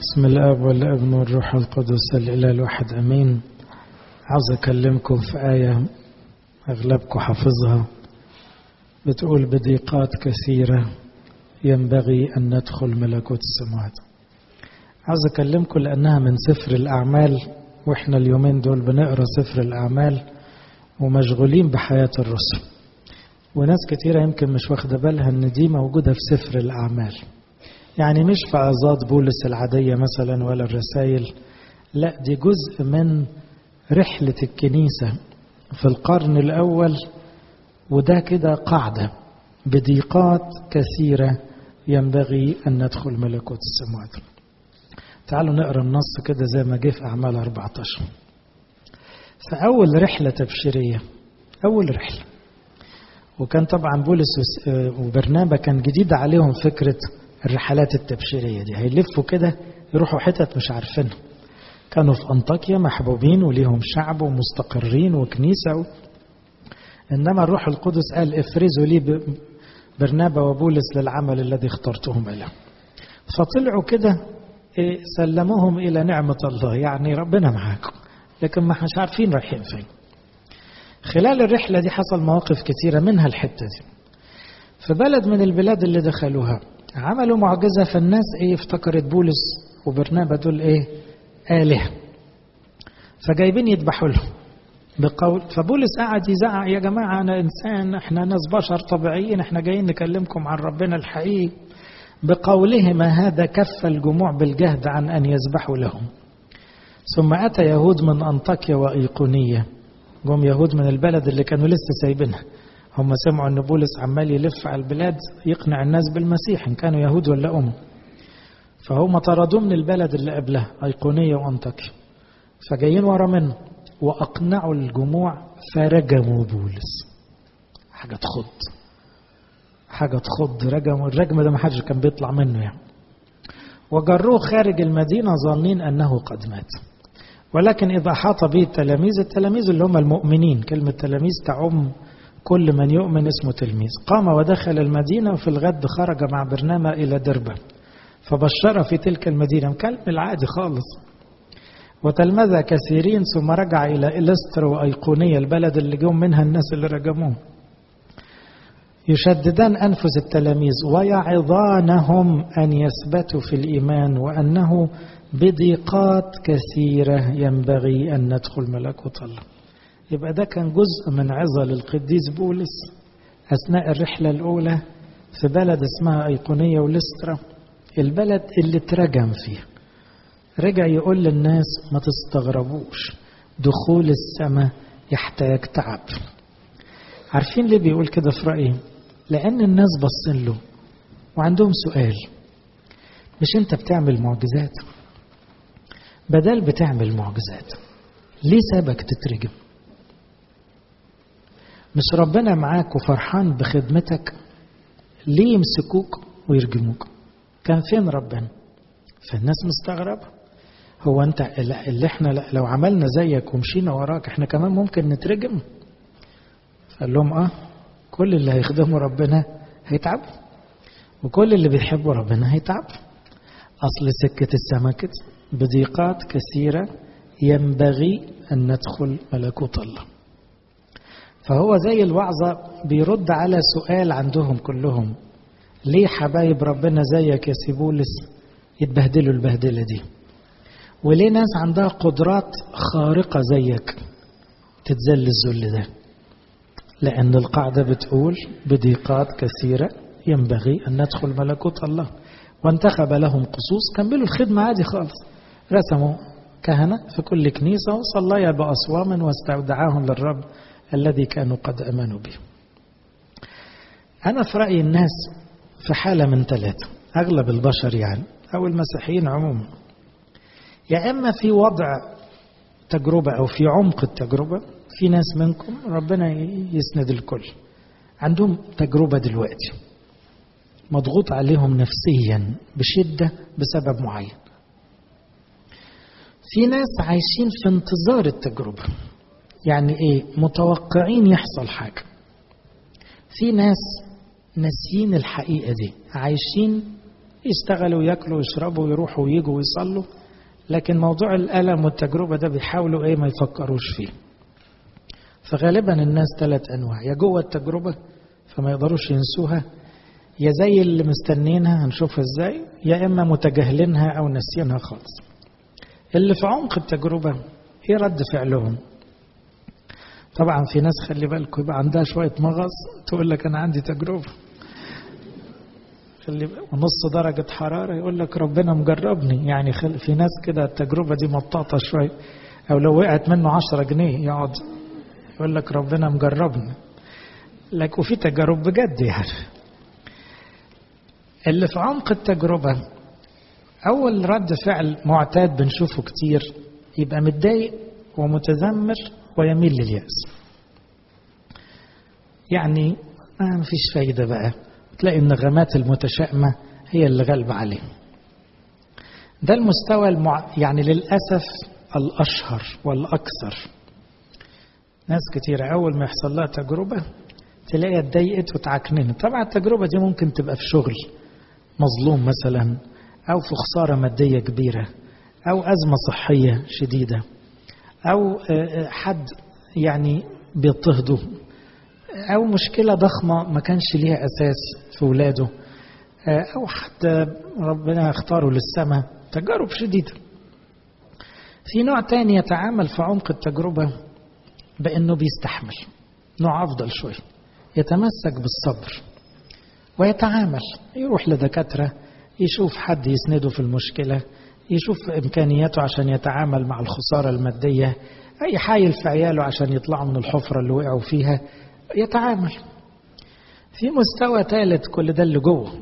بسم الاب والابن والروح القدس الاله الواحد امين عاوز اكلمكم في ايه اغلبكم حافظها بتقول بضيقات كثيره ينبغي ان ندخل ملكوت السماوات عاوز اكلمكم لانها من سفر الاعمال واحنا اليومين دول بنقرا سفر الاعمال ومشغولين بحياه الرسل وناس كتيرة يمكن مش واخدة بالها ان دي موجودة في سفر الاعمال يعني مش في عظات بولس العادية مثلا ولا الرسائل لا دي جزء من رحلة الكنيسة في القرن الأول وده كده قاعدة بضيقات كثيرة ينبغي أن ندخل ملكوت السماوات تعالوا نقرا النص كده زي ما جه في أعمال 14 فأول رحلة تبشيرية أول رحلة وكان طبعا بولس وبرنابا كان جديد عليهم فكرة الرحلات التبشيرية دي هيلفوا كده يروحوا حتت مش عارفينها كانوا في أنطاكيا محبوبين وليهم شعب ومستقرين وكنيسة و... إنما الروح القدس قال افرزوا لي برنابا وبولس للعمل الذي اخترتهم له فطلعوا كده سلموهم إلى نعمة الله يعني ربنا معاكم لكن ما مش عارفين رايحين فين خلال الرحلة دي حصل مواقف كثيرة منها الحتة دي في بلد من البلاد اللي دخلوها عملوا معجزة فالناس ايه افتكرت بولس وبرنابا دول ايه آلهة فجايبين يذبحوا لهم بقول فبولس قعد يزعق يا جماعة أنا إنسان إحنا ناس بشر طبيعيين إحنا جايين نكلمكم عن ربنا الحقيقي بقولهما هذا كف الجموع بالجهد عن أن يذبحوا لهم ثم أتى يهود من أنطاكيا وإيقونية جم يهود من البلد اللي كانوا لسه سايبينها هم سمعوا ان بولس عمال يلف على البلاد يقنع الناس بالمسيح ان كانوا يهود ولا امم فهم طردوه من البلد اللي قبلها ايقونيه وانطاكيا فجايين ورا منه واقنعوا الجموع فرجموا بولس حاجه تخض حاجه تخض رجموا الرجم ده ما حدش كان بيطلع منه يعني وجروه خارج المدينه ظانين انه قد مات ولكن إذا حاط به التلاميذ التلاميذ اللي هم المؤمنين كلمة تلاميذ تعم كل من يؤمن اسمه تلميذ قام ودخل المدينة وفي الغد خرج مع برنامة إلى دربة فبشر في تلك المدينة مكلم العادي خالص وتلمذ كثيرين ثم رجع إلى إلستر وأيقونية البلد اللي جم منها الناس اللي رجموه يشددان أنفس التلاميذ ويعظانهم أن يثبتوا في الإيمان وأنه بضيقات كثيرة ينبغي أن ندخل ملكوت الله يبقى ده كان جزء من عظة للقديس بولس أثناء الرحلة الأولى في بلد اسمها أيقونية ولسترا البلد اللي اترجم فيه رجع يقول للناس ما تستغربوش دخول السماء يحتاج تعب عارفين ليه بيقول كده في رأيي لأن الناس بصين له وعندهم سؤال مش انت بتعمل معجزات بدل بتعمل معجزات ليه سابك تترجم مش ربنا معاك وفرحان بخدمتك ليه يمسكوك ويرجموك كان فين ربنا فالناس مستغربة هو انت اللي احنا لو عملنا زيك ومشينا وراك احنا كمان ممكن نترجم قال لهم اه كل اللي هيخدموا ربنا هيتعب وكل اللي بيحبوا ربنا هيتعب اصل سكة السما كده بضيقات كثيرة ينبغي أن ندخل ملكوت الله فهو زي الوعظة بيرد على سؤال عندهم كلهم ليه حبايب ربنا زيك يا سيبولس يتبهدلوا البهدلة دي وليه ناس عندها قدرات خارقة زيك تتذل الذل ده لأن القاعدة بتقول بضيقات كثيرة ينبغي أن ندخل ملكوت الله وانتخب لهم قصوص كملوا الخدمة عادي خالص رسموا كهنة في كل كنيسة وصليا بأصوام واستودعاهم للرب الذي كانوا قد أمنوا به أنا في رأيي الناس في حالة من ثلاثة أغلب البشر يعني أو المسيحيين عموما يا إما في وضع تجربة أو في عمق التجربة في ناس منكم ربنا يسند الكل عندهم تجربة دلوقتي مضغوط عليهم نفسيا بشدة بسبب معين في ناس عايشين في انتظار التجربة يعني ايه متوقعين يحصل حاجة في ناس ناسيين الحقيقة دي عايشين يشتغلوا وياكلوا ويشربوا ويروحوا ويجوا ويصلوا لكن موضوع الألم والتجربة ده بيحاولوا إيه ما يفكروش فيه فغالبا الناس ثلاث أنواع يا جوه التجربة فما يقدروش ينسوها يا زي اللي مستنينها هنشوفها ازاي يا إما متجاهلينها أو ناسينها خالص اللي في عمق التجربة ايه رد فعلهم طبعا في ناس خلي بالكم يبقى عندها شوية مغص تقول لك أنا عندي تجربة خلي ونص درجة حرارة يقول لك ربنا مجربني يعني خل في ناس كده التجربة دي مطاطة شوية أو لو وقعت منه عشرة جنيه يقعد يقول لك ربنا مجربني لك وفي تجارب بجد يعني اللي في عمق التجربة أول رد فعل معتاد بنشوفه كتير يبقى متضايق ومتذمر ويميل لليأس يعني ما فيش فايدة بقى تلاقي النغمات المتشائمة هي اللي غالبة عليه ده المستوى المع... يعني للأسف الأشهر والأكثر ناس كتير أول ما يحصل لها تجربة تلاقيها اتضايقت وتعكننت طبعا التجربة دي ممكن تبقى في شغل مظلوم مثلا أو في خسارة مادية كبيرة أو أزمة صحية شديدة أو حد يعني بيضطهده أو مشكلة ضخمة ما كانش ليها أساس في ولاده أو حد ربنا اختاره للسماء تجارب شديدة في نوع تاني يتعامل في عمق التجربة بأنه بيستحمل نوع أفضل شوي يتمسك بالصبر ويتعامل يروح لدكاترة يشوف حد يسنده في المشكلة يشوف إمكانياته عشان يتعامل مع الخسارة المادية يحايل في عياله عشان يطلعوا من الحفرة اللي وقعوا فيها يتعامل في مستوى ثالث كل ده اللي جوه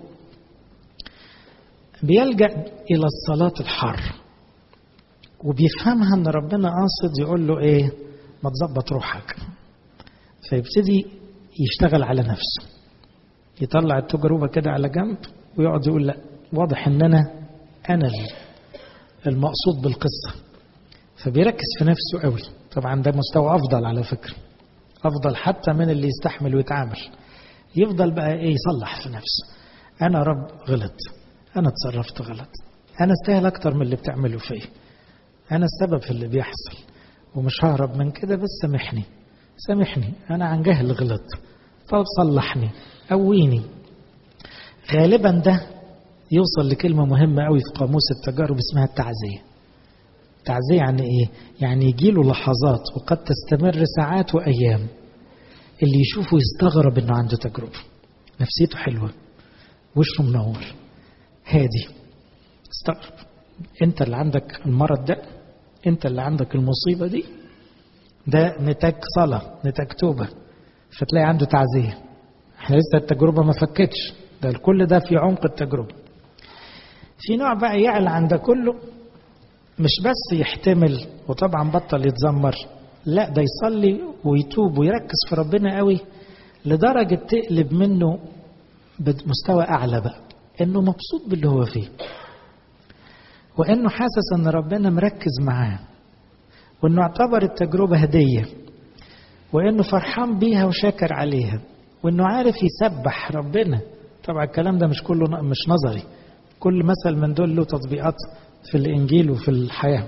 بيلجأ إلى الصلاة الحر وبيفهمها ان ربنا قاصد يقول له ايه ما تظبط روحك فيبتدي يشتغل على نفسه يطلع التجربة كده على جنب ويقعد يقول لا واضح ان انا انا المقصود بالقصة فبيركز في نفسه قوي طبعا ده مستوى افضل على فكرة افضل حتى من اللي يستحمل ويتعامل يفضل بقى ايه يصلح في نفسه انا رب غلط انا اتصرفت غلط انا استاهل اكتر من اللي بتعمله فيا انا السبب في اللي بيحصل ومش ههرب من كده بس سامحني سامحني انا عن جهل غلط طب صلحني قويني غالبا ده يوصل لكلمة مهمة قوي في قاموس التجارب اسمها التعزية التعزية يعني ايه يعني يجيله لحظات وقد تستمر ساعات وأيام اللي يشوفه يستغرب انه عنده تجربة نفسيته حلوة وشه منور هادي استغرب انت اللي عندك المرض ده انت اللي عندك المصيبة دي ده نتاج صلاة نتاج توبة فتلاقي عنده تعزية احنا لسه التجربة ما فكتش ده الكل ده في عمق التجربة في نوع بقى يعلى عند كله مش بس يحتمل وطبعا بطل يتذمر لا ده يصلي ويتوب ويركز في ربنا قوي لدرجة تقلب منه بمستوى أعلى بقى إنه مبسوط باللي هو فيه وإنه حاسس إن ربنا مركز معاه وإنه اعتبر التجربة هدية وإنه فرحان بيها وشاكر عليها وإنه عارف يسبح ربنا طبعا الكلام ده مش كله مش نظري كل مثل من دول له تطبيقات في الإنجيل وفي الحياة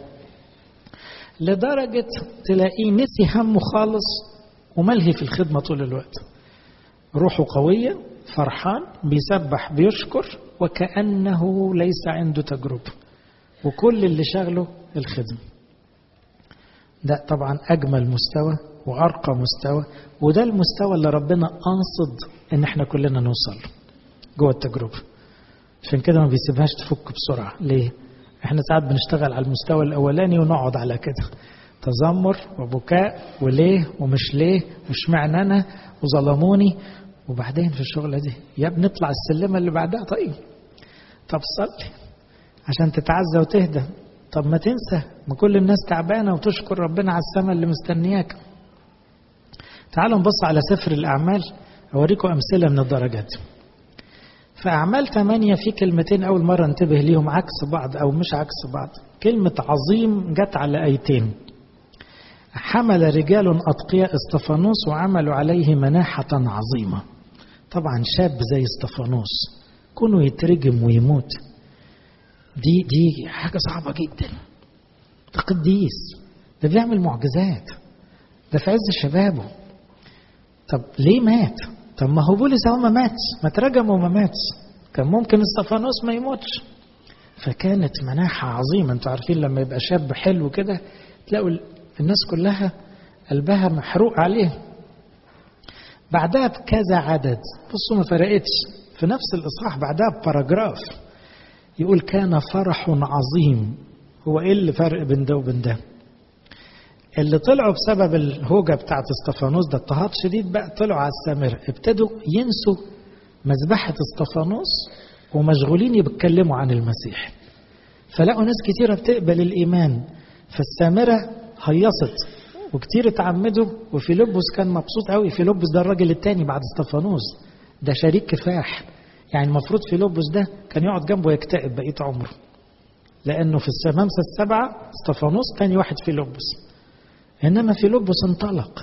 لدرجة تلاقيه نسي همه خالص وملهي في الخدمة طول الوقت روحه قوية فرحان بيسبح بيشكر وكأنه ليس عنده تجربة وكل اللي شغله الخدمة ده طبعا أجمل مستوى وأرقى مستوى وده المستوى اللي ربنا قاصد إن احنا كلنا نوصل له جوه التجربة عشان كده ما بيسيبهاش تفك بسرعة ليه؟ احنا ساعات بنشتغل على المستوى الأولاني ونقعد على كده تذمر وبكاء وليه ومش ليه وش معنى أنا وظلموني وبعدين في الشغلة دي يا بنطلع السلمة اللي بعدها طيب طب صلي عشان تتعزى وتهدى طب ما تنسى ما كل الناس تعبانة وتشكر ربنا على السماء اللي مستنياك تعالوا نبص على سفر الأعمال أوريكم أمثلة من الدرجات في أعمال ثمانية في كلمتين أول مرة انتبه ليهم عكس بعض أو مش عكس بعض كلمة عظيم جت على آيتين حمل رجال أتقياء استفانوس وعملوا عليه مناحة عظيمة طبعا شاب زي استفانوس كونه يترجم ويموت دي دي حاجة صعبة جدا ده قديس ده بيعمل معجزات ده في عز شبابه طب ليه مات طب ما هو بولس هو ما ماتش ما ترجم وما ماتش كان ممكن استفانوس ما يموتش فكانت مناحة عظيمة انتوا عارفين لما يبقى شاب حلو كده تلاقوا الناس كلها قلبها محروق عليه بعدها بكذا عدد بصوا ما فرقتش في نفس الإصحاح بعدها بباراجراف يقول كان فرح عظيم هو ايه اللي فرق بين ده وبين ده اللي طلعوا بسبب الهوجة بتاعت استفانوس ده اضطهاد شديد بقى طلعوا على السامرة ابتدوا ينسوا مذبحة استفانوس ومشغولين يتكلموا عن المسيح فلقوا ناس كتيرة بتقبل الإيمان فالسامرة هيصت وكتير اتعمدوا وفيلبس كان مبسوط قوي فيلبس ده الراجل التاني بعد استفانوس ده شريك كفاح يعني المفروض فيلبس ده كان يقعد جنبه يكتئب بقية عمره لأنه في السمامسة السبعة استفانوس تاني واحد فيلبس إنما فيلبس انطلق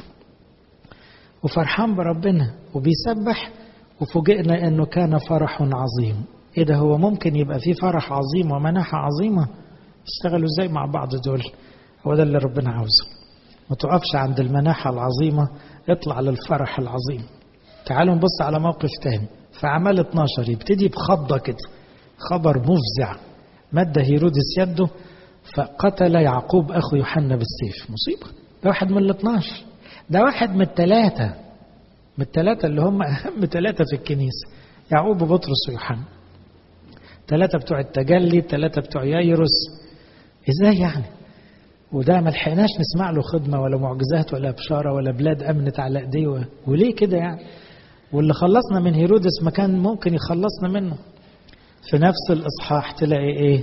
وفرحان بربنا وبيسبح وفوجئنا انه كان فرح عظيم ايه ده هو ممكن يبقى فيه فرح عظيم ومناحة عظيمة اشتغلوا ازاي مع بعض دول هو ده اللي ربنا عاوزه ما تقفش عند المناحة العظيمة اطلع للفرح العظيم تعالوا نبص على موقف تاني في أعمال 12 يبتدي بخضة كده خبر مفزع مد هيرودس يده فقتل يعقوب أخو يوحنا بالسيف مصيبة ده واحد من ال 12 ده واحد من الثلاثة من الثلاثة اللي هم أهم ثلاثة في الكنيسة يعقوب وبطرس ويوحنا ثلاثة بتوع التجلي ثلاثة بتوع يايروس ازاي يعني وده ما لحقناش نسمع له خدمة ولا معجزات ولا بشارة ولا بلاد أمنت على إيديه وليه كده يعني واللي خلصنا من هيرودس ما كان ممكن يخلصنا منه في نفس الإصحاح تلاقي إيه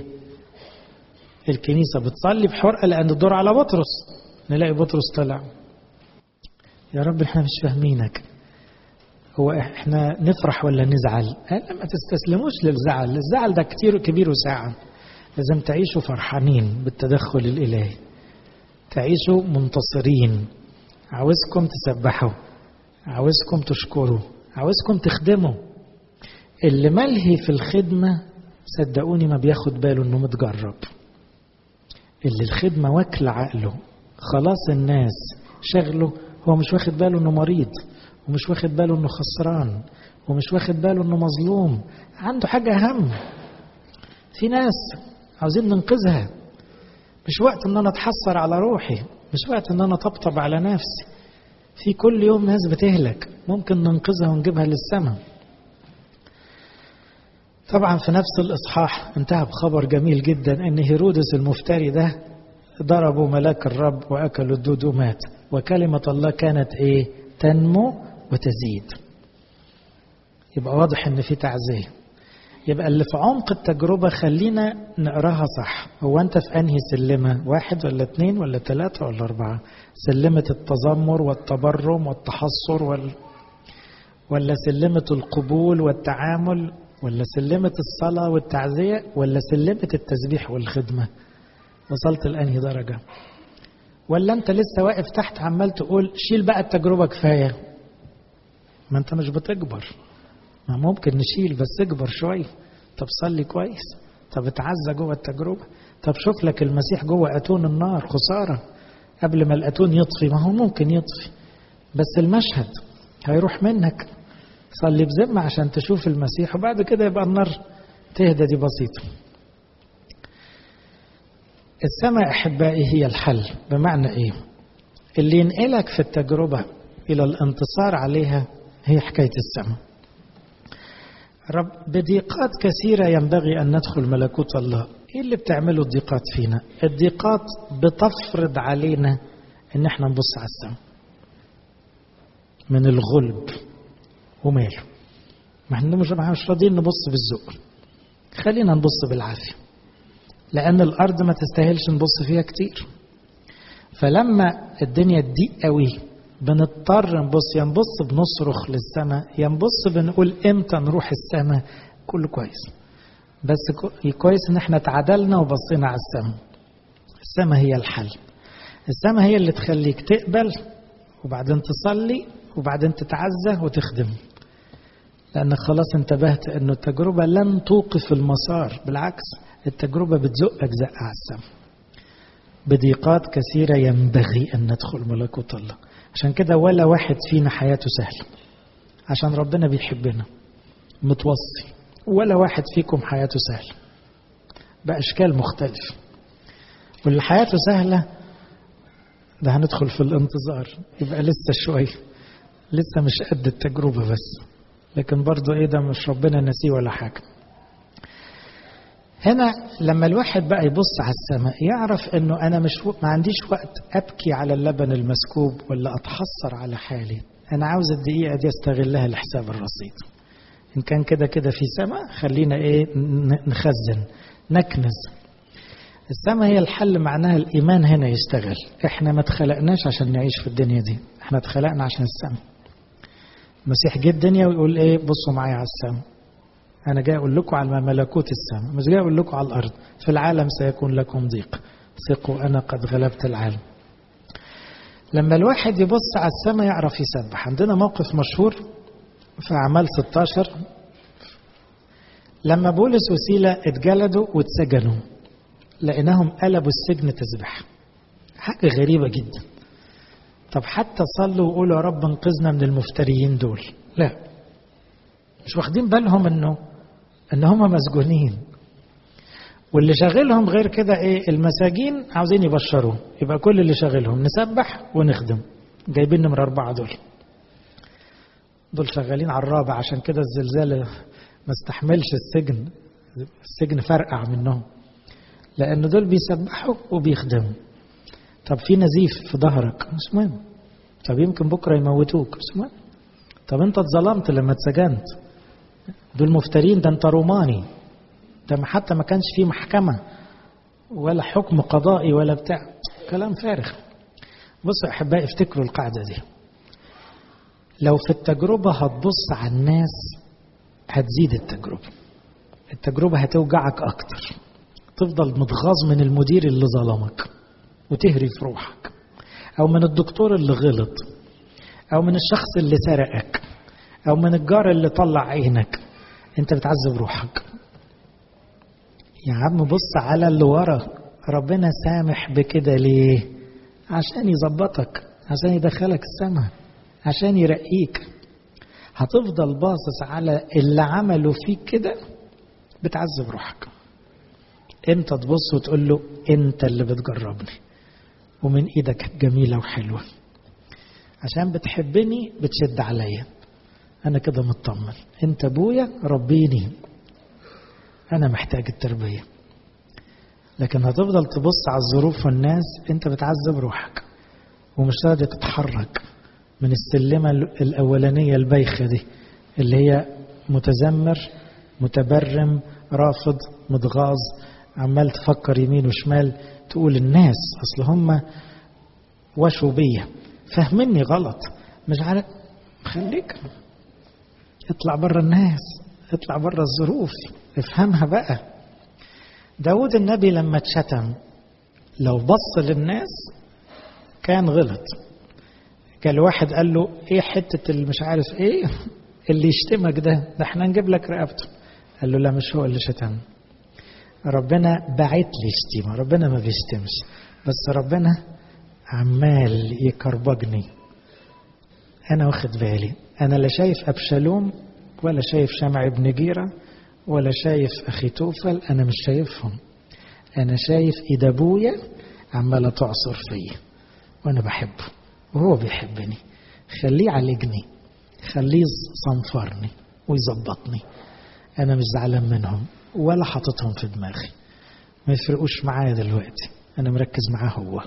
الكنيسة بتصلي بحرقة لأن الدور على بطرس نلاقي بطرس طلع يا رب احنا مش فاهمينك هو احنا نفرح ولا نزعل قال ما تستسلموش للزعل الزعل ده كتير كبير وساعة لازم تعيشوا فرحانين بالتدخل الإلهي تعيشوا منتصرين عاوزكم تسبحوا عاوزكم تشكروا عاوزكم تخدموا اللي ملهي في الخدمة صدقوني ما بياخد باله انه متجرب اللي الخدمة واكل عقله خلاص الناس شغله هو مش واخد باله انه مريض ومش واخد باله انه خسران ومش واخد باله انه مظلوم عنده حاجة أهم في ناس عاوزين ننقذها مش وقت ان انا اتحسر على روحي مش وقت ان انا طبطب على نفسي في كل يوم ناس بتهلك ممكن ننقذها ونجيبها للسماء طبعا في نفس الإصحاح انتهى بخبر جميل جدا ان هيرودس المفتري ده ضربوا ملاك الرب وأكلوا الدود ومات وكلمة الله كانت ايه تنمو وتزيد يبقى واضح ان في تعزية يبقى اللي في عمق التجربة خلينا نقراها صح هو انت في انهي سلمة واحد ولا اتنين ولا تلاتة ولا اربعة سلمة التذمر والتبرم والتحصر وال... ولا سلمة القبول والتعامل ولا سلمة الصلاة والتعزية ولا سلمة التسبيح والخدمة وصلت لأنهي درجة ولا انت لسه واقف تحت عمال تقول شيل بقى التجربة كفاية ما انت مش بتكبر ما ممكن نشيل بس اكبر شوية طب صلي كويس طب اتعزى جوه التجربة طب شوف لك المسيح جوه أتون النار خسارة قبل ما الأتون يطفي ما هو ممكن يطفي بس المشهد هيروح منك صلي بذمة عشان تشوف المسيح وبعد كده يبقى النار تهدى دي بسيطة السماء أحبائي هي الحل بمعنى إيه اللي ينقلك في التجربة إلى الانتصار عليها هي حكاية السماء رب بضيقات كثيرة ينبغي أن ندخل ملكوت الله إيه اللي بتعمله الضيقات فينا الضيقات بتفرض علينا أن احنا نبص على السماء من الغلب وماله ما احنا مش مش راضيين نبص بالذوق خلينا نبص بالعافية لأن الأرض ما تستاهلش نبص فيها كتير فلما الدنيا تضيق قوي بنضطر نبص يا نبص بنصرخ للسماء يا نبص بنقول امتى نروح السماء كله كويس بس كويس ان احنا تعادلنا وبصينا على السماء السماء هي الحل السماء هي اللي تخليك تقبل وبعدين تصلي وبعدين تتعزى وتخدم لأنك خلاص انتبهت أن التجربة لن توقف المسار بالعكس التجربة بتزقك زقة على السماء بضيقات كثيرة ينبغي أن ندخل ملكوت الله عشان كده ولا واحد فينا حياته سهلة عشان ربنا بيحبنا متوصي ولا واحد فيكم حياته سهلة بأشكال مختلفة واللي حياته سهلة ده هندخل في الانتظار يبقى لسه شوية لسه مش قد التجربة بس لكن برضو ايه ده مش ربنا نسيه ولا حاجة هنا لما الواحد بقى يبص على السماء يعرف انه انا مش ما عنديش وقت ابكي على اللبن المسكوب ولا اتحسر على حالي انا عاوز الدقيقة دي استغلها لحساب الرصيد ان كان كده كده في سماء خلينا ايه نخزن نكنز السماء هي الحل معناها الايمان هنا يشتغل احنا ما اتخلقناش عشان نعيش في الدنيا دي احنا اتخلقنا عشان السماء المسيح جه الدنيا ويقول ايه بصوا معايا على السماء انا جاي اقول لكم على ملكوت السماء مش جاي اقول لكم على الارض في العالم سيكون لكم ضيق ثقوا انا قد غلبت العالم لما الواحد يبص على السماء يعرف يسبح عندنا موقف مشهور في اعمال 16 لما بولس وسيلة اتجلدوا واتسجنوا لقيناهم قلبوا السجن تسبح حاجة غريبة جدا طب حتى صلوا وقولوا يا رب انقذنا من المفتريين دول لا مش واخدين بالهم انه ان هم مسجونين واللي شاغلهم غير كده ايه المساجين عاوزين يبشروا يبقى كل اللي شاغلهم نسبح ونخدم جايبين نمرة أربعة دول دول شغالين على الرابع عشان كده الزلزال ما استحملش السجن السجن فرقع منهم لأن دول بيسبحوا وبيخدموا طب في نزيف في ظهرك مش مهم طب يمكن بكرة يموتوك مش مهم طب انت اتظلمت لما اتسجنت دول مفترين ده انت روماني ده حتى ما كانش فيه محكمة ولا حكم قضائي ولا بتاع كلام فارغ بصوا احبائي افتكروا القاعدة دي لو في التجربة هتبص على الناس هتزيد التجربة التجربة هتوجعك أكتر تفضل متغاظ من المدير اللي ظلمك وتهري في روحك أو من الدكتور اللي غلط أو من الشخص اللي سرقك أو من الجار اللي طلع عينك أنت بتعذب روحك يا عم بص على اللي ورا ربنا سامح بكده ليه عشان يظبطك عشان يدخلك السماء عشان يرقيك هتفضل باصص على اللي عملوا فيك كده بتعذب روحك انت تبص وتقول له انت اللي بتجربني ومن ايدك جميلة وحلوة عشان بتحبني بتشد عليا انا كده مطمن انت ابويا ربيني انا محتاج التربية لكن هتفضل تبص على الظروف والناس انت بتعذب روحك ومش راضي تتحرك من السلمة الأولانية البايخة دي اللي هي متذمر متبرم رافض متغاظ عمال تفكر يمين وشمال تقول الناس أصل هم وشوا بيا فهمني غلط مش عارف خليك اطلع بره الناس اطلع بره الظروف افهمها بقى داود النبي لما اتشتم لو بص للناس كان غلط كان واحد قال له ايه حتة اللي مش عارف ايه اللي يشتمك ده ده احنا نجيب لك رقبته قال له لا مش هو اللي شتم ربنا بعت لي شتيمة ربنا ما بيشتمش بس ربنا عمال يكربجني انا واخد بالي انا لا شايف ابشالوم ولا شايف شمع ابن جيرة ولا شايف اخي توفل انا مش شايفهم انا شايف ايد ابويا عمالة تعصر فيا وانا بحبه وهو بيحبني خليه يعالجني خليه صنفرني ويظبطني انا مش زعلان منهم ولا حاططهم في دماغي ما يفرقوش معايا دلوقتي انا مركز معاه هو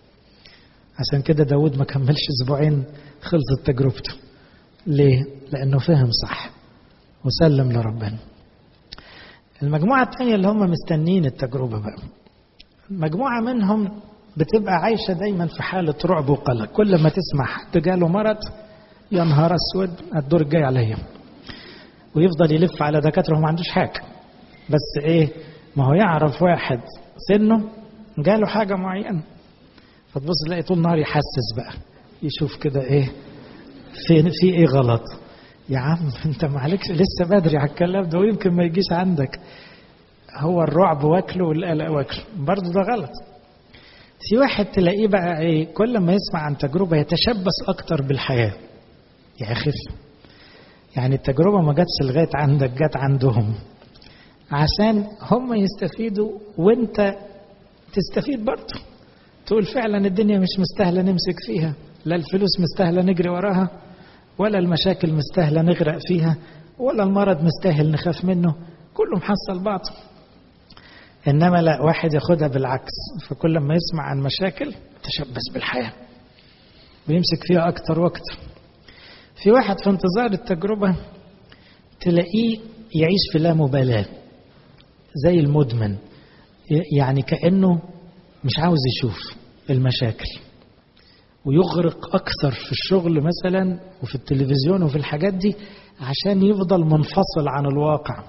عشان كده داود ما كملش اسبوعين خلصت تجربته ليه لانه فهم صح وسلم لربنا المجموعة الثانية اللي هم مستنين التجربة بقى مجموعة منهم بتبقى عايشة دايما في حالة رعب وقلق كل ما تسمع حد جاله مرض يا نهار اسود الدور الجاي عليا ويفضل يلف على دكاتره وما عندوش حاجة بس ايه ما هو يعرف واحد سنه جاله حاجة معينة فتبص تلاقي طول النهار يحسس بقى يشوف كده ايه في في ايه غلط يا عم انت معلكش لسه بدري على الكلام ده ويمكن ما يجيش عندك هو الرعب واكله والقلق واكله برضه ده غلط في واحد تلاقيه بقى ايه كل ما يسمع عن تجربه يتشبث اكتر بالحياه يخف يعني التجربه ما جاتش لغايه عندك جت عندهم عشان هم يستفيدوا وانت تستفيد برضه تقول فعلا الدنيا مش مستاهله نمسك فيها لا الفلوس مستاهله نجري وراها ولا المشاكل مستاهله نغرق فيها ولا المرض مستاهل نخاف منه كله محصل بعض انما لا واحد ياخدها بالعكس فكل ما يسمع عن مشاكل تشبث بالحياه ويمسك فيها اكتر واكتر في واحد في انتظار التجربه تلاقيه يعيش في لا مبالاه زي المدمن يعني كانه مش عاوز يشوف المشاكل ويغرق اكثر في الشغل مثلا وفي التلفزيون وفي الحاجات دي عشان يفضل منفصل عن الواقع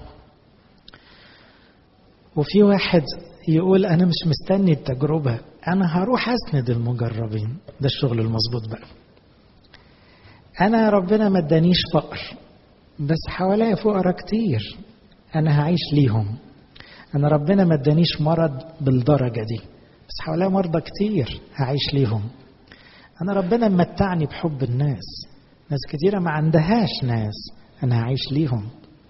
وفي واحد يقول انا مش مستني التجربه انا هروح اسند المجربين ده الشغل المظبوط بقى انا ربنا ما ادانيش فقر بس حواليا فقراء كتير انا هعيش ليهم انا ربنا ما ادانيش مرض بالدرجه دي بس حواليا مرضى كتير هعيش ليهم انا ربنا ممتعني بحب الناس ناس كتيره ما عندهاش ناس انا هعيش ليهم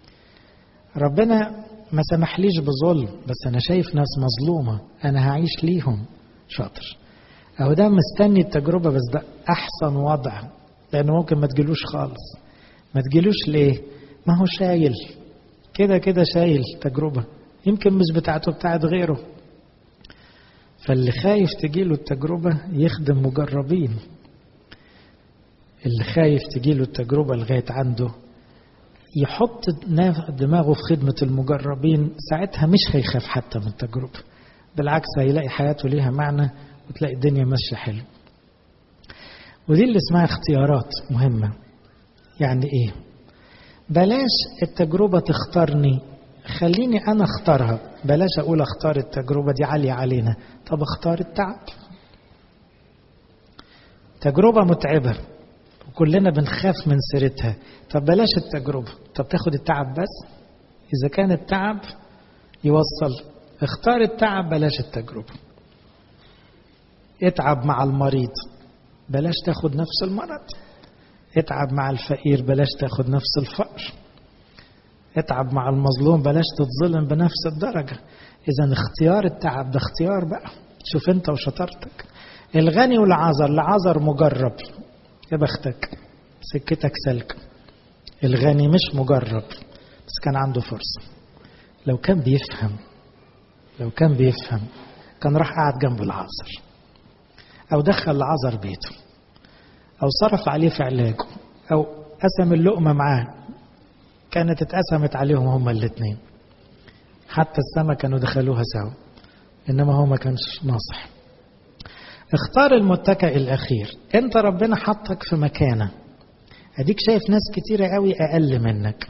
ربنا ما سمحليش بظلم بس انا شايف ناس مظلومه انا هعيش ليهم شاطر اهو ده مستني التجربه بس ده احسن وضع لانه ممكن ما تجيلوش خالص ما تجيلوش ليه ما هو شايل كده كده شايل تجربه يمكن مش بتاعته بتاعت غيره فاللي خايف تجيله التجربة يخدم مجربين اللي خايف تجيله التجربة لغاية عنده يحط دماغه في خدمة المجربين ساعتها مش هيخاف حتى من التجربة بالعكس هيلاقي حياته ليها معنى وتلاقي الدنيا ماشية حلو ودي اللي اسمها اختيارات مهمة يعني ايه بلاش التجربة تختارني خليني انا اختارها بلاش اقول اختار التجربه دي عاليه علينا طب اختار التعب تجربه متعبه وكلنا بنخاف من سيرتها طب بلاش التجربه طب تاخد التعب بس اذا كان التعب يوصل اختار التعب بلاش التجربه اتعب مع المريض بلاش تاخد نفس المرض اتعب مع الفقير بلاش تاخد نفس الفقر اتعب مع المظلوم بلاش تتظلم بنفس الدرجة إذا اختيار التعب ده اختيار بقى شوف انت وشطارتك الغني والعذر العذر مجرب يا بختك سكتك سلك الغني مش مجرب بس كان عنده فرصة لو كان بيفهم لو كان بيفهم كان راح قعد جنب العذر أو دخل العذر بيته أو صرف عليه في علاجه أو قسم اللقمة معاه كانت اتقسمت عليهم هما الاثنين حتى السما كانوا دخلوها سوا انما هو ما كانش ناصح اختار المتكئ الاخير انت ربنا حطك في مكانه اديك شايف ناس كتيرة قوي اقل منك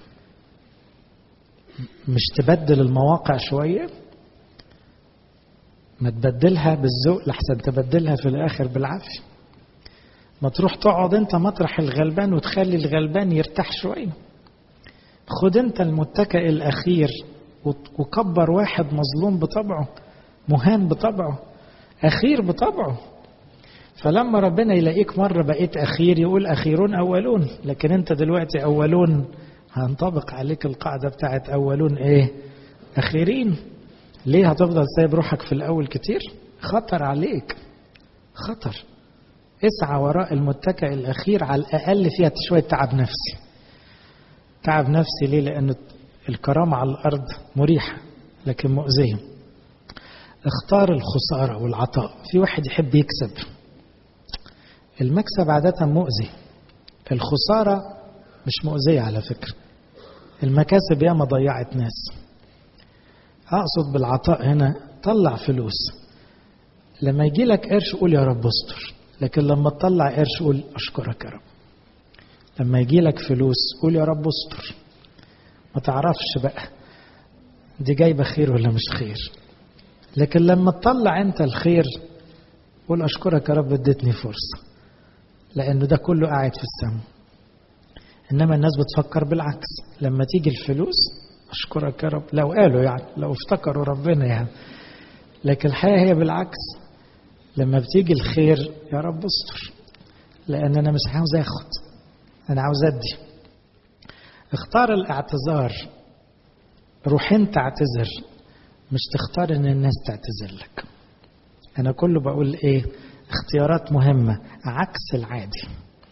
مش تبدل المواقع شوية ما تبدلها بالذوق لحسن تبدلها في الاخر بالعافية ما تروح تقعد انت مطرح الغلبان وتخلي الغلبان يرتاح شويه خد انت المتكئ الاخير وكبر واحد مظلوم بطبعه مهان بطبعه اخير بطبعه فلما ربنا يلاقيك مرة بقيت أخير يقول أخيرون أولون لكن أنت دلوقتي أولون هنطبق عليك القاعدة بتاعت أولون إيه أخيرين ليه هتفضل سايب روحك في الأول كتير خطر عليك خطر اسعى وراء المتكئ الأخير على الأقل فيها شوية تعب نفسي تعب نفسي ليه لأن الكرامة على الأرض مريحة لكن مؤذية اختار الخسارة والعطاء في واحد يحب يكسب المكسب عادة مؤذي الخسارة مش مؤذية على فكرة المكاسب ياما ضيعت ناس أقصد بالعطاء هنا طلع فلوس لما يجي لك قرش قول يا رب استر لكن لما تطلع قرش قول أشكرك يا رب لما يجي لك فلوس قول يا رب استر ما تعرفش بقى دي جايبة خير ولا مش خير لكن لما تطلع انت الخير قول اشكرك يا رب اديتني فرصة لانه ده كله قاعد في السماء انما الناس بتفكر بالعكس لما تيجي الفلوس أشكرك يا رب لو قالوا يعني لو افتكروا ربنا يعني لكن الحقيقة هي بالعكس لما بتيجي الخير يا رب استر لأن أنا مش عاوز أخد أنا عاوز أدي اختار الاعتذار روح انت اعتذر مش تختار ان الناس تعتذر لك انا كله بقول ايه اختيارات مهمة عكس العادي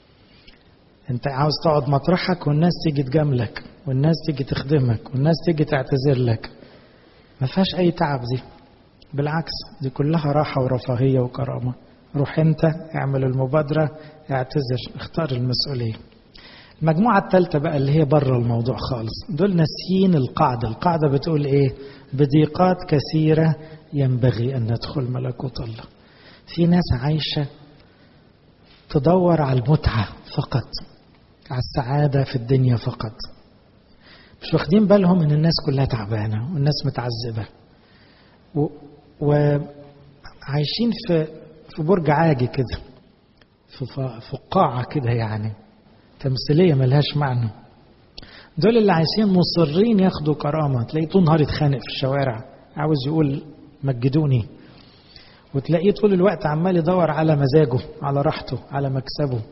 انت عاوز تقعد مطرحك والناس تيجي تجاملك والناس تيجي تخدمك والناس تيجي تعتذر لك ما فيهاش اي تعب دي بالعكس دي كلها راحة ورفاهية وكرامة روح انت اعمل المبادرة اعتذر اختار المسؤولية المجموعة الثالثة بقى اللي هي بره الموضوع خالص دول ناسيين القاعدة القاعدة بتقول ايه بضيقات كثيرة ينبغي أن ندخل ملكوت الله في ناس عايشة تدور على المتعة فقط على السعادة في الدنيا فقط مش واخدين بالهم ان الناس كلها تعبانة والناس متعذبة و... وعايشين في في برج عاجي كده في فقاعة كده يعني تمثيلية ملهاش معنى دول اللي عايشين مصرين ياخدوا كرامة تلاقيه طول نهار يتخانق في الشوارع عاوز يقول مجدوني وتلاقيه طول الوقت عمال يدور على مزاجه على راحته على مكسبه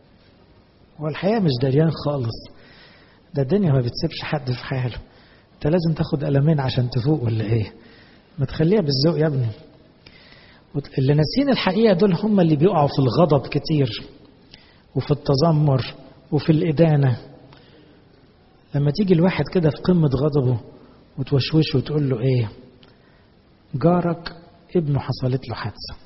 هو الحقيقة مش دريان خالص ده الدنيا ما بتسيبش حد في حاله انت لازم تاخد قلمين عشان تفوق ولا ايه ما تخليها بالذوق يا ابني اللي ناسين الحقيقة دول هم اللي بيقعوا في الغضب كتير وفي التذمر وفي الإدانة لما تيجي الواحد كده في قمة غضبه وتوشوشه وتقول له ايه جارك ابنه حصلت له حادثة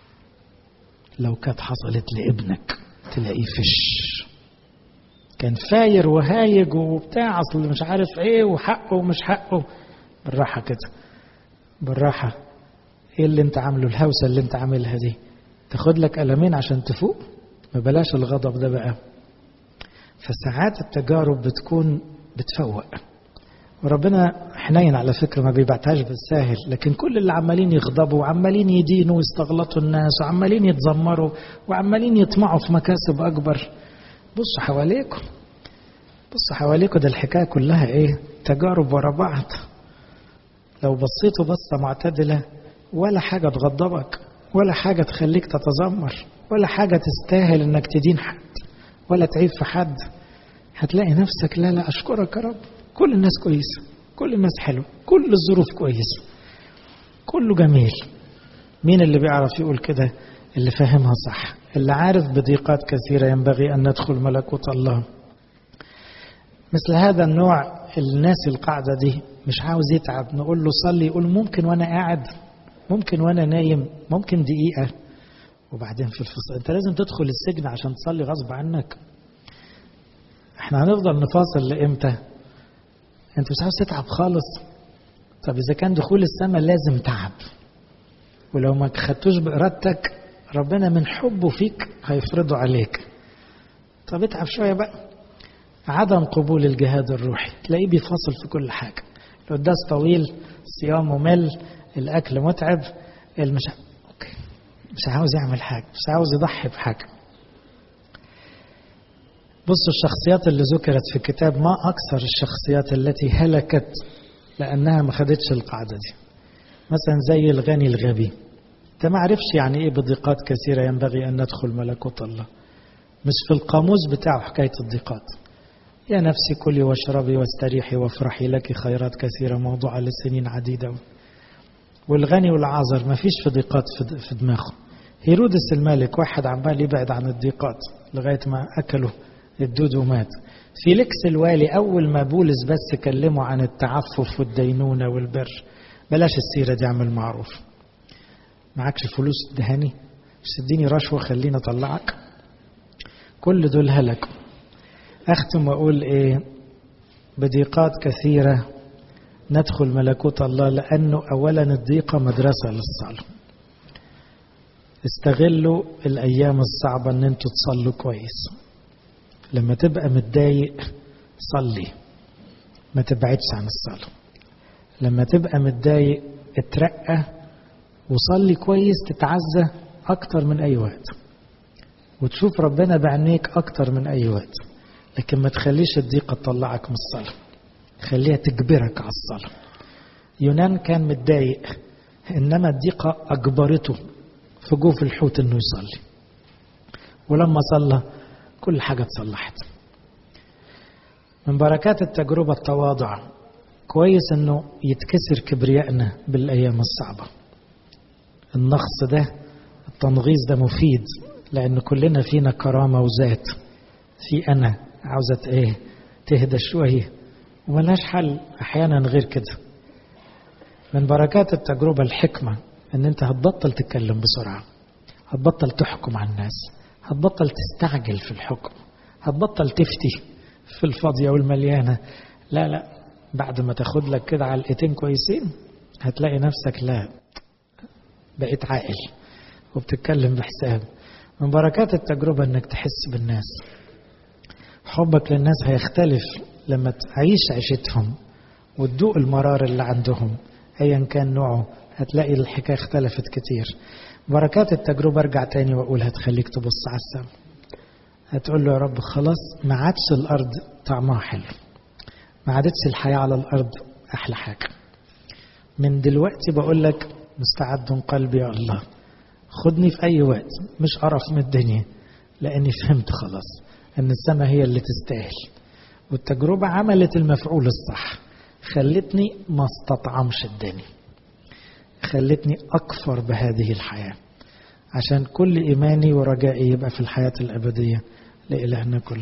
لو كانت حصلت لابنك تلاقيه فش كان فاير وهايج وبتاع اصل مش عارف ايه وحقه ومش حقه بالراحة كده بالراحة ايه اللي انت عامله الهوسة اللي انت عاملها دي تاخد لك قلمين عشان تفوق ما بلاش الغضب ده بقى فساعات التجارب بتكون بتفوق وربنا حنين على فكرة ما بيبعتهاش بالساهل لكن كل اللي عمالين يغضبوا وعمالين يدينوا ويستغلطوا الناس وعمالين يتذمروا وعمالين يطمعوا في مكاسب أكبر بصوا حواليكم بصوا حواليكم ده الحكاية كلها ايه تجارب ورا بعض لو بصيتوا بصة معتدلة ولا حاجة تغضبك ولا حاجة تخليك تتذمر ولا حاجة تستاهل انك تدين حد ولا تعيب في حد هتلاقي نفسك لا لا أشكرك يا رب كل الناس كويسة كل الناس حلوة كل الظروف كويسة كله جميل مين اللي بيعرف يقول كده اللي فاهمها صح اللي عارف بضيقات كثيرة ينبغي أن ندخل ملكوت الله مثل هذا النوع الناس القاعدة دي مش عاوز يتعب نقول له صلي يقول ممكن وأنا قاعد ممكن وأنا نايم ممكن دقيقة وبعدين في الفصل أنت لازم تدخل السجن عشان تصلي غصب عنك احنا هنفضل نفاصل لإمتى انت مش عاوز تتعب خالص طب إذا كان دخول السماء لازم تعب ولو ما خدتوش بإرادتك ربنا من حبه فيك هيفرضه عليك طب اتعب شوية بقى عدم قبول الجهاد الروحي تلاقيه بيفاصل في كل حاجة القداس طويل الصيام ممل الأكل متعب المش أوكي. مش عاوز يعمل حاجة مش عاوز يضحي بحاجة بصوا الشخصيات اللي ذكرت في الكتاب ما أكثر الشخصيات التي هلكت لأنها ما خدتش القاعدة دي مثلا زي الغني الغبي انت ما عرفش يعني ايه بضيقات كثيرة ينبغي أن ندخل ملكوت الله مش في القاموس بتاعه حكاية الضيقات يا نفسي كلي واشربي واستريحي وافرحي لك خيرات كثيرة موضوعة لسنين عديدة والغني والعازر ما فيش في ضيقات في دماغه هيرودس الملك واحد عمال يبعد عن الضيقات لغاية ما أكله الدود ومات فيليكس الوالي أول ما بولس بس كلمه عن التعفف والدينونة والبر بلاش السيرة دي اعمل معروف معكش فلوس دهاني مش تديني رشوة خليني أطلعك كل دول هلكوا أختم وأقول إيه بضيقات كثيرة ندخل ملكوت الله لأنه أولا الضيقة مدرسة للصلاة استغلوا الأيام الصعبة أن أنتوا تصلوا كويس لما تبقى متضايق صلي ما تبعدش عن الصلاة لما تبقى متضايق اترقى وصلي كويس تتعزى أكتر من أي وقت وتشوف ربنا بعينيك أكتر من أي وقت لكن ما تخليش الضيقة تطلعك من الصلاة خليها تجبرك على الصلاة يونان كان متضايق إنما الضيقة أجبرته في جوف الحوت إنه يصلي ولما صلى كل حاجة اتصلحت من بركات التجربة التواضع كويس إنه يتكسر كبريائنا بالأيام الصعبة النقص ده التنغيص ده مفيد لأن كلنا فينا كرامة وذات في أنا عاوزة إيه تهدى شوية وملهاش حل أحيانا غير كده من بركات التجربة الحكمة ان انت هتبطل تتكلم بسرعة هتبطل تحكم على الناس هتبطل تستعجل في الحكم هتبطل تفتي في الفاضية والمليانة لا لا بعد ما تاخد لك كده علقتين كويسين هتلاقي نفسك لا بقيت عاقل وبتتكلم بحساب من بركات التجربة انك تحس بالناس حبك للناس هيختلف لما تعيش عيشتهم وتدوق المرار اللي عندهم ايا كان نوعه هتلاقي الحكايه اختلفت كتير بركات التجربه ارجع تاني واقول هتخليك تبص على السماء هتقول له يا رب خلاص ما عادش الارض طعمها حلو ما عادتش الحياه على الارض احلى حاجه من دلوقتي بقول لك مستعد قلبي يا الله خدني في اي وقت مش قرف من الدنيا لاني فهمت خلاص ان السماء هي اللي تستاهل والتجربه عملت المفعول الصح خلتني ما استطعمش الدنيا خلتني أكفر بهذه الحياة عشان كل إيماني ورجائي يبقى في الحياة الأبدية لإلهنا كل